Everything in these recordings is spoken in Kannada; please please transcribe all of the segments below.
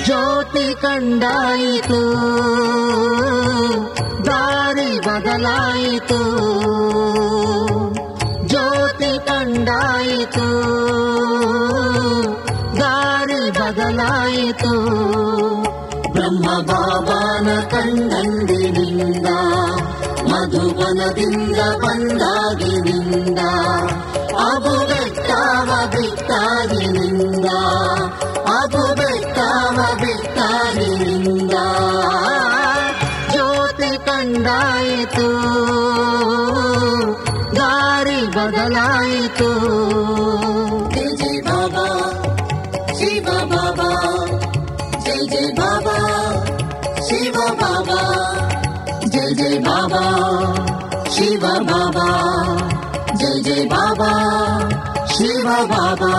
ಜ್ಯೋತಿ ಕಂಡಾಯಿತು ದಾರಿ ಬದಲಾಯಿತು ಜ್ಯೋತಿ ಕಂಡಾಯಿತು ದಾರಿ ಬದಲಾಯಿತು ಬ್ರಹ್ಮ ಬಾಬಾನ ಕಂಡಂದಿನಿಂದ ಮಧುಬನದಿಂದ ಬಂದಾಗಿನಿಂದ ಅಬು ಬೆಟ್ಟವ ಬಿಟ್ಟಾಗಿನಿಂದ ಅಬು ಬೆಟ್ಟವ ಬಿಟ್ಟಾಗಿನಿಂದ ಜ್ಯೋತಿ ಕಂಡಾಯಿತು ದಾರಿ ಬದಲಾಯಿತು ಜೈ ಜೈ ಬಾಬಾ ಶಿವ ಬಾಬಾ ಜೈ ಜೈ ಬಾಬಾ ಶಿವ ಬಾಬಾ ಜೈ ಜೈ ಬಾಬಾ ಶಿವ ಬಾಬಾ ಜೈ ಜೈ ಬಾಬಾ ಶಿವ ಬಾಬಾ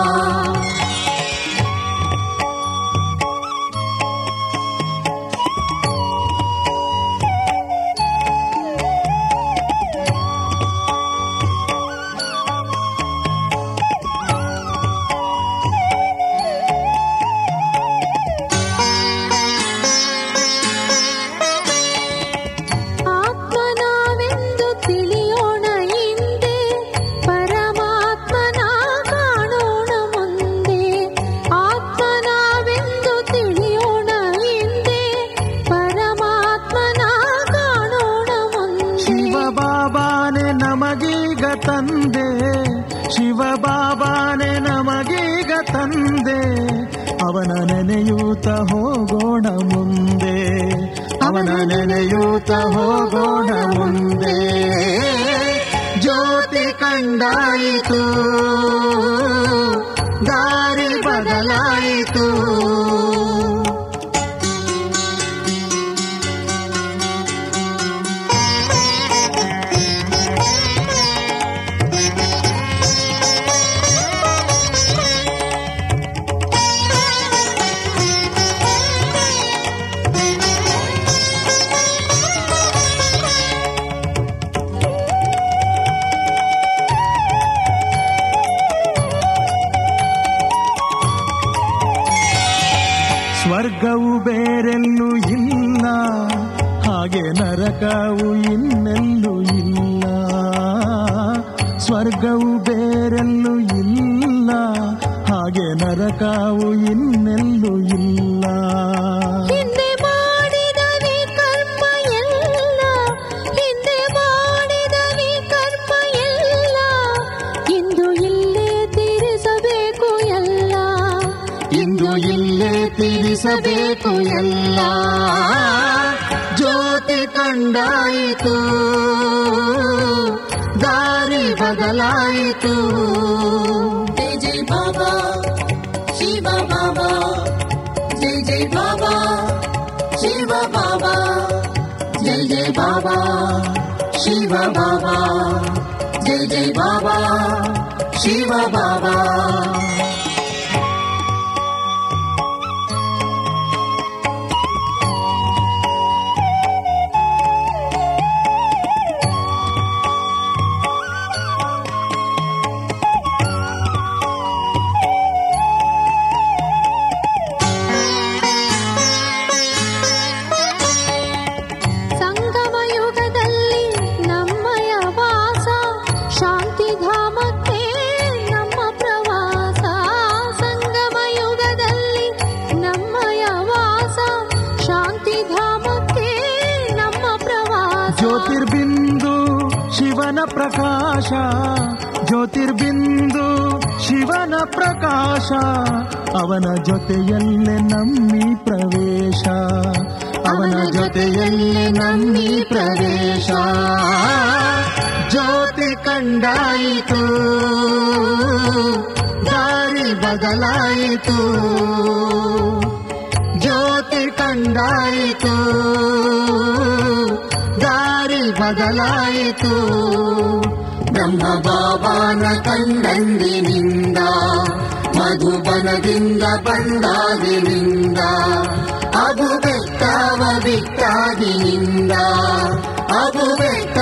ಆತ್ಮನಾವೆಂದು ತಿಳಿಯೋಣ ಹಿಂದೆ ಪರಮಾತ್ಮನ ಕಾಣೋಣ ಮುಂದೆ ಆತ್ಮನಾವೆಂದು ತಿಳಿಯೋಣ ಹಿಂದೆ ಪರಮಾತ್ಮನ ಕಾಣೋಣ ಮುಂದೆ ಶಿವ ಬಾಬಾನೆ ನಮಗೀಗ ತಂದೆ ಶಿವ ಬಾಬಾನೆ ನಮಗೀಗ ತಂದೆ ಅವನ ನೆನೆಯೂತ ಹೋಗೋಣ ಮುಂದೆ ಅವನ ನೆನೆಯೂತ ಹೋಗೋಣ ಮುಂದೆ ಜ್ಯೋತಿ ಕಂಡಾಯಿತು ದಾರಿ ಬದಲಾಯಿತು ಸ್ವರ್ಗವು ಬೇರೆಲ್ಲೂ ಇಲ್ಲ ಹಾಗೆ ನರಕವು ಇನ್ನೆಲ್ಲೂ ಇಲ್ಲ ಸ್ವರ್ಗವು ಬೇರೆಲ್ಲೂ ಇಲ್ಲ ಹಾಗೆ ನರಕವು ಇನ್ನೆಲ್ಲೂ ಇಲ್ಲ ಹಿಂದೆ ಮಾಡಿದವಿ ಕರ್ಮ ಎಲ್ಲ ಹಿಂದೆ ಮಾಡಿದವಿ ಕರ್ಮ ಎಲ್ಲ ಇಂದು ಇಲ್ಲೇ ತೀರಿಸಬೇಕು ಎಲ್ಲ ಇಂದು ಇಲ್ಲೇ ತೀರಿಸಬೇಕು ಎಲ್ಲ ಜ್ಯೋತಿ ಕಂಡಾಯಿತು ದಾರಿ ಬದಲಾಯಿತು ಜೈ ಜೈ ಬಾಬಾ ಶಿವ ಬಾಬಾ ಜೈ ಜೈ ಬಾಬಾ ಶಿವ ಬಾಬಾ ಜೈ ಜೈ ಬಾಬಾ ಶಿವ ಬಾಬಾ ಜೈ ಜೈ ಬಾಬಾ ಶಿವ ಬಾಬಾ ಸಂಗಮ ಯುಗದಲ್ಲಿ ನಮ್ಮಯ ವಾಸ ಶಾಂತಿಧಾಮಕ್ಕೆ ನಮ್ಮ ಪ್ರವಾಸ ಸಂಗಮ ಯುಗದಲ್ಲಿ ನಮ್ಮಯ ವಾಸ ಶಾಂತಿಧಾಮಕ್ಕೆ ನಮ್ಮ ಪ್ರವಾಸ ಜ್ಯೋತಿರ್ಬಿಂದು ಶಿವನ ಪ್ರಕಾಶ ಜ್ಯೋತಿರ್ಬಿಂದು ಶಿವನ ಪ್ರಕಾಶ ಅವನ ಜೊತೆಯಲ್ಲೇ ನಮ್ಮಿ ಪ್ರವೇಶ ಅವನ ಜೊತೆಯಲ್ಲಿ ನಮ್ಮಿ ಪ್ರವೇಶ ಜ್ಯೋತಿ ಕಂಡಾಯಿತು ದಾರಿ ಬದಲಾಯಿತು ಜ್ಯೋತಿ ಕಂಡಾಯಿತು ದಾರಿ ಬದಲಾಯಿತು ಬ್ರಹ್ಮ ಬಾಬಾನ ಕಂಡಂದಿನಿಂದ ಮಧುಬನದಿಂದ ಬಂದಾಗಿನಿಂದ ಅಬು ಬೆಟ್ಟವ ಬಿಟ್ಟಾಗಿನಿಂದ ಅಬು ಬೆಟ್ಟ